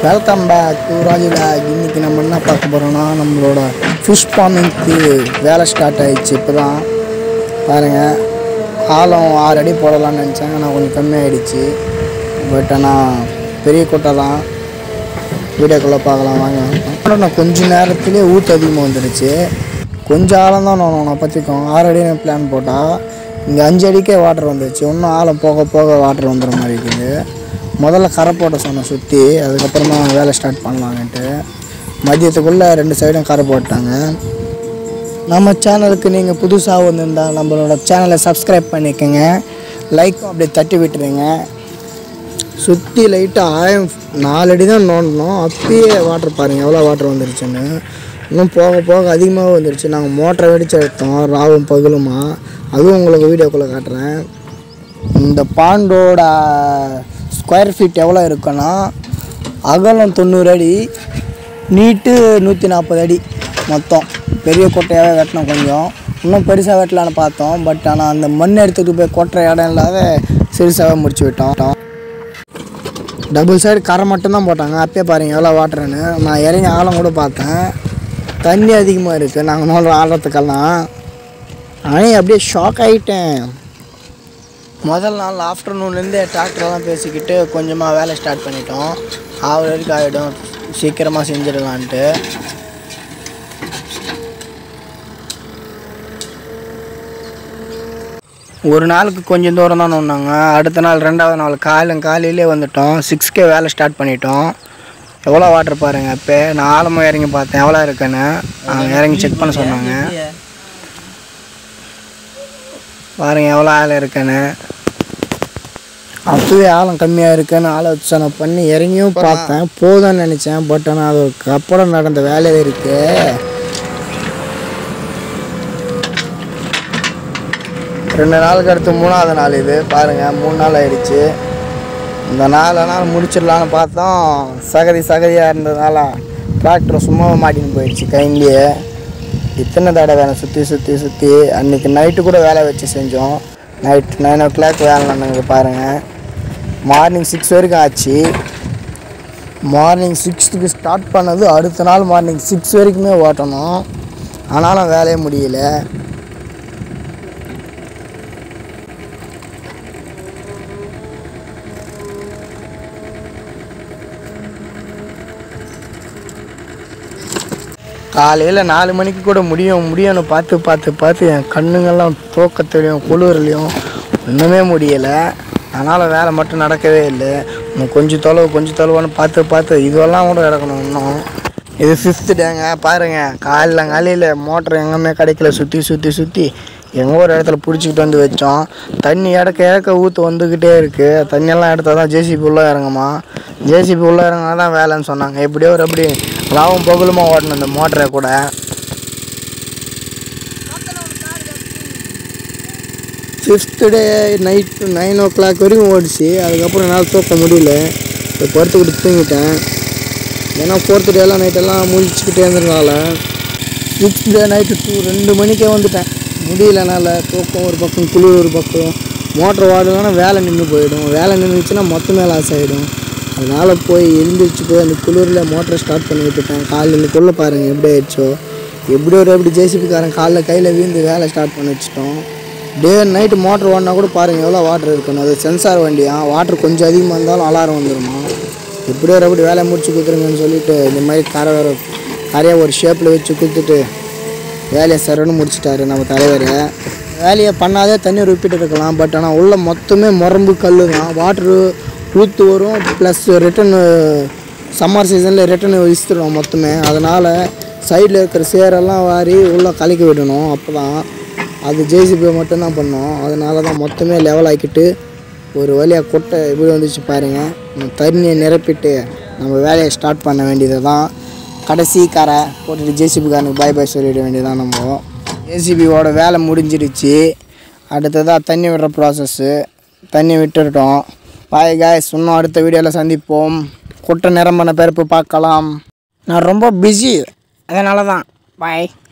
welcome back to Raji back இன்றைக்கி நம்ம என்ன பார்க்க போகிறோம்னா நம்மளோட ஃபிஷ் ஃபார்மிங்க்கு வேலை ஸ்டார்ட் ஆயிடுச்சு இப்போ தான் பாருங்கள் ஆழம் ஆறு அடி போடலாம்னு நினச்சேன் ஆனால் கொஞ்சம் கம்மியாயிடுச்சு பட் ஆனால் பெரிய கொட்டை தான் வீடியோக்குள்ளே பார்க்கலாம் வாங்க ஆனால் நான் கொஞ்ச நேரத்துலேயே ஊற்று அதிகமாக வந்துடுச்சு கொஞ்சம் ஆழம் தான் நான் நான் பற்றிக்கும் ஆறு அடி பிளான் போட்டால் இங்கே அஞ்சு அடிக்கே வாட்டர் வந்துருச்சு இன்னும் ஆழம் போக போக வாட்டர் வந்துடுற மாதிரி இருக்குது முதல்ல கரை போட்ட சொன்னேன் சுற்றி அதுக்கப்புறமா வேலை ஸ்டார்ட் பண்ணலான்ட்டு மதியத்துக்குள்ளே ரெண்டு சைடும் கரை போட்டாங்க நம்ம சேனலுக்கு நீங்கள் புதுசாக வந்திருந்தால் நம்மளோட சேனலை சப்ஸ்கிரைப் பண்ணிக்கோங்க லைக்கும் அப்படியே தட்டி விட்டுருங்க சுற்றி லைட்டாக ஆயம் நாலு அடி தான் நோண்டணும் அப்பயே வாட்டர் பாருங்கள் எவ்வளோ வாட்டர் வந்துருச்சுன்னு இன்னும் போக போக அதிகமாக வந்துருச்சு நாங்கள் மோட்டரை வெடிச்சு எடுத்தோம் ராவும் பகலுமா அதுவும் உங்களுக்கு வீடியோக்குள்ளே காட்டுறேன் இந்த பாண்டோட ஸ்கொயர் ஃபீட் எவ்வளோ இருக்குன்னா அகலம் தொண்ணூறு அடி நீட்டு நூற்றி நாற்பது அடி மொத்தம் பெரிய கொட்டையாகவே வெட்டினோம் கொஞ்சம் இன்னும் பெருசாக வெட்டலான்னு பார்த்தோம் பட் ஆனால் அந்த மண் எடுத்துகிட்டு போய் கொட்டுற இடம் இல்லாத சிறுசாகவே முடிச்சு விட்டோம் டபுள் சைடு கரை மட்டும்தான் போட்டாங்க அப்பயே பாருங்கள் எவ்வளோ வாட்டர்னு நான் இறங்கி ஆழம் கூட பார்த்தேன் தண்ணி அதிகமாக இருக்குது நாங்கள் நோடுற ஆழத்துக்கெல்லாம் ஆனால் அப்படியே ஷாக் ஆகிட்டேன் முதல் நாள் ஆஃப்டர்நூன்லேருந்து டிராக்டர்லாம் பேசிக்கிட்டு கொஞ்சமாக வேலை ஸ்டார்ட் பண்ணிட்டோம் ஆறு வரைக்கும் ஆகிடும் சீக்கிரமாக செஞ்சிடலான்ட்டு ஒரு நாளுக்கு கொஞ்சம் தூரம் தான் நோண்டாங்க அடுத்த நாள் ரெண்டாவது நாள் காலையும் காலையிலே வந்துட்டோம் சிக்ஸ்க்கே வேலை ஸ்டார்ட் பண்ணிட்டோம் எவ்வளோ வாட்டர் பாருங்கள் இப்போ நான் ஆழமாக இறங்கி பார்த்தேன் எவ்வளோ இருக்குன்னு அவங்க இறங்கி செக் பண்ண சொன்னாங்க பாருங்க எவ்வளோ ஆழம் இருக்குன்னு அப்பவே ஆழம் கம்மியாக இருக்குன்னு ஆலோசனை பண்ணி இறங்கியும் பார்த்தேன் போதும்னு நினச்சேன் பட் ஆனால் அதுக்கு அப்புறம் நடந்த வேலையே இருக்கு ரெண்டு நாளுக்கு அடுத்து மூணாவது நாள் இது பாருங்கள் மூணு நாள் ஆயிடுச்சு இந்த நாலு நாள் முடிச்சிடலான்னு பார்த்தோம் சகதி சகதியாக இருந்ததுனால டிராக்டர் சும்மா மாட்டின்னு போயிடுச்சு கைண்ட்லேயே இத்தனை தடவை வேலை சுற்றி சுற்றி சுற்றி அன்றைக்கி நைட்டு கூட வேலை வச்சு செஞ்சோம் நைட் நைன் ஓ கிளாக் வேலை நடந்தது பாருங்கள் மார்னிங் சிக்ஸ் வரைக்கும் ஆச்சு மார்னிங் சிக்ஸ்த்துக்கு ஸ்டார்ட் பண்ணது அடுத்த நாள் மார்னிங் சிக்ஸ் வரைக்குமே ஓட்டணும் ஆனாலும் வேலையே முடியல காலையில் நாலு மணிக்கு கூட முடியும் முடியும்னு பார்த்து பார்த்து பார்த்து என் கண்ணுங்கெல்லாம் தூக்கத்துலையும் குளிர்லையும் ஒன்றுமே முடியலை அதனால் வேலை மட்டும் நடக்கவே இல்லை இன்னும் கொஞ்சம் தொலைவு கொஞ்சம் தொலைவான்னு பார்த்து பார்த்து இதுவெல்லாம் கூட கிடக்கணும் இன்னும் இது ஃபிஃப்த்து டேங்க பாருங்கள் காலையில் காலையில் மோட்டர் எங்கேயுமே கிடைக்கல சுற்றி சுற்றி சுற்றி எங்கோ ஒரு இடத்துல பிடிச்சிக்கிட்டு வந்து வச்சோம் தண்ணி இறக்க இறக்க ஊற்று வந்துக்கிட்டே இருக்குது தண்ணியெல்லாம் எடுத்தால் தான் ஜேசிபி உள்ளே இறங்குமா ஜேசிபி உள்ளே இறங்கினா தான் வேலைன்னு சொன்னாங்க எப்படியோ ஒரு அப்படி லாபம் பகலுமா ஓடணும் இந்த மோட்டரை கூட fifth day night nine o'clock வரைக்கும் ஓடிச்சு அதுக்கப்புறம் என்னால் தூக்க முடியல இப்போ படுத்துக்கிட்டு தூங்கிட்டேன் ஏன்னா ஃபோர்த்து டேலாம் நைட்டெல்லாம் முழிச்சுக்கிட்டே இருந்ததுனால சிக்ஸ்த் டே நைட்டு டூ ரெண்டு மணிக்கே வந்துட்டேன் முடியலனால தூக்கம் ஒரு பக்கம் குளிர் ஒரு பக்கம் மோட்டர் வாடலைன்னா வேலை நின்று போயிடும் வேலை நின்றுச்சுன்னா மொத்தமே லாஸ் ஆகிடும் அதனால் போய் எழுந்திரிச்சு போய் அந்த குளிரில் மோட்டரை ஸ்டார்ட் பண்ணி விட்டுட்டேன் காலையில் இந்த குள்ள பாருங்கள் எப்படி ஆயிடுச்சோ எப்படி ஒரு எப்படி ஜேசிபிக்காரன் காலைல கையில் வீழ்ந்து வேலை ஸ்டார்ட் பண்ணி வச்சிட்டோம் டே நைட்டு மோட்டர் ஓடினா கூட பாருங்கள் எவ்வளோ வாட்டர் இருக்குன்னு அது சென்சார் வண்டியா வாட்டர் கொஞ்சம் அதிகமாக இருந்தாலும் அலாரம் வந்துடுமா எப்படி ஒரு எப்படி வேலையை முடிச்சு கொடுத்துருங்கன்னு சொல்லிட்டு இந்த மாதிரி கரை வேற கரையை ஒரு ஷேப்பில் வச்சு கொடுத்துட்டு வேலையை சரன்னு முடிச்சிட்டாரு நம்ம தலைவர் வேலையை பண்ணாதே தண்ணி ரிப்பீட் இருக்கலாம் பட் ஆனால் உள்ள மொத்தமே முரம்பு கல் தான் வாட்ரு ஊற்று வரும் ப்ளஸ் ரிட்டன் சம்மர் சீசனில் ரிட்டன் விசித்துடும் மொத்தமே அதனால் சைடில் இருக்கிற சேரெல்லாம் வாரி உள்ளே கலக்கி விடணும் அப்போ தான் அது ஜேசிபி மட்டும்தான் பண்ணோம் அதனால தான் மொத்தமே லெவல் ஆக்கிட்டு ஒரு வழியாக கொட்டை இப்படி வந்துச்சு பாருங்கள் தண்ணியை நிரப்பிட்டு நம்ம வேலையை ஸ்டார்ட் பண்ண வேண்டியது தான் கடைசி காரை போட்டுட்டு ஜேசிபி காரனுக்கு பாய் பாய் சொல்லிட வேண்டியதான் நம்ம ஜேசிபியோட வேலை முடிஞ்சிடுச்சு அடுத்ததாக தண்ணி விடுற ப்ராசஸ்ஸு தண்ணி விட்டுட்டோம் பாய் காய்ஸ் இன்னும் அடுத்த வீடியோவில் சந்திப்போம் குட்டை நிரம்பின பிறப்பு பார்க்கலாம் நான் ரொம்ப பிஸி அதனால தான் பாய்